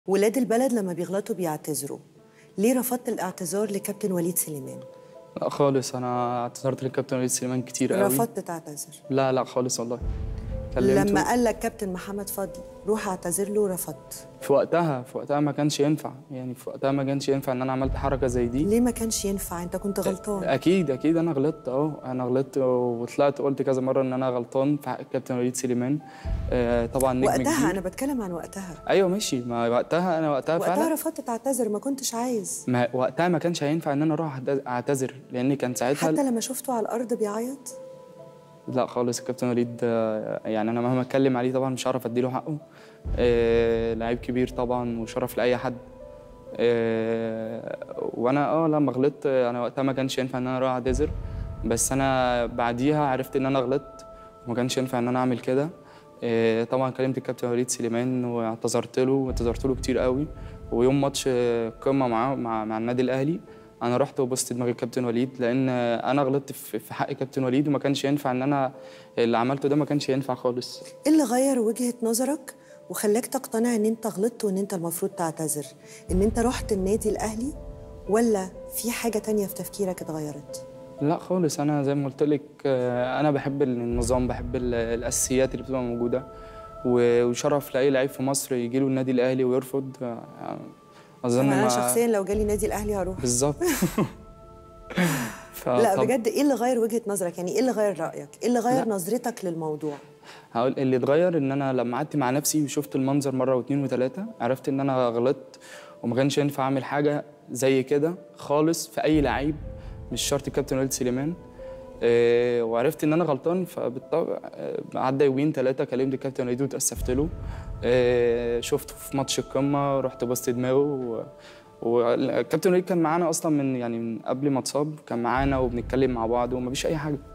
ولاد البلد لما بيغلطوا بيعتذروا ليه رفضت الاعتذار لكابتن وليد سليمان لا خالص انا اعتذرت للكابتن وليد سليمان كتير قوي رفضت تعتذر لا لا خالص والله كلمته لما قال لك كابتن محمد فضل روح اعتذر له رفضت في وقتها في وقتها ما كانش ينفع يعني في وقتها ما كانش ينفع ان انا عملت حركه زي دي ليه ما كانش ينفع انت كنت غلطان اكيد اكيد انا غلطت اه انا غلطت وطلعت قلت كذا مره ان انا غلطان في حق الكابتن وليد سليمان آه طبعا نجم وقتها كبير. انا بتكلم عن وقتها ايوه ماشي ما وقتها انا وقتها وقتها فعلا رفضت تعتذر ما كنتش عايز ما وقتها ما كانش هينفع ان انا اروح أعتذ- اعتذر لان كان ساعتها حتى لما شفته على الارض بيعيط لا خالص الكابتن وليد آه، يعني انا مهما اتكلم عليه طبعا مش هعرف اديله حقه آه، لعيب كبير طبعا وشرف لاي حد آه، وانا اه لما غلطت آه، انا وقتها ما كانش ينفع ان انا اروح اعتذر بس انا بعديها عرفت ان انا غلطت وما كانش ينفع ان انا اعمل كده آه، طبعا كلمت الكابتن وليد سليمان واعتذرت له واعتذرت له كتير قوي ويوم ماتش آه، قمه معاه مع, مع النادي الاهلي انا رحت وبصت دماغ الكابتن وليد لان آه، انا غلطت في في حق كابتن وليد وما كانش ينفع ان انا اللي عملته ده ما كانش ينفع خالص ايه اللي غير وجهه نظرك وخلاك تقتنع ان انت غلطت وان انت المفروض تعتذر ان انت رحت النادي الاهلي ولا في حاجه تانية في تفكيرك اتغيرت لا خالص انا زي ما قلت لك آه، انا بحب النظام بحب ال- الاساسيات اللي بتبقى موجوده و- وشرف لاي لعيب في مصر يجي له النادي الاهلي ويرفض آه، اظن انا ما شخصيا لو جالي نادي الاهلي هروح بالظبط لا فطب- بجد ايه اللي غير وجهه نظرك يعني ايه اللي غير رايك ايه اللي غير لا. نظرتك للموضوع هقول اللي اتغير ان انا لما قعدت مع نفسي وشفت المنظر مره واثنين وثلاثه عرفت ان انا غلطت وما كانش ينفع اعمل حاجه زي كده خالص في اي لعيب مش شرط الكابتن وليد سليمان إيه وعرفت ان انا غلطان فبالطبع آه، عدى يومين ثلاثه كلمت الكابتن وليد واتاسفت له إيه شفته في ماتش القمه رحت بصت دماغه و... والكابتن وليد كان معانا اصلا من يعني من قبل ما اتصاب كان معانا وبنتكلم مع بعض ومفيش اي حاجه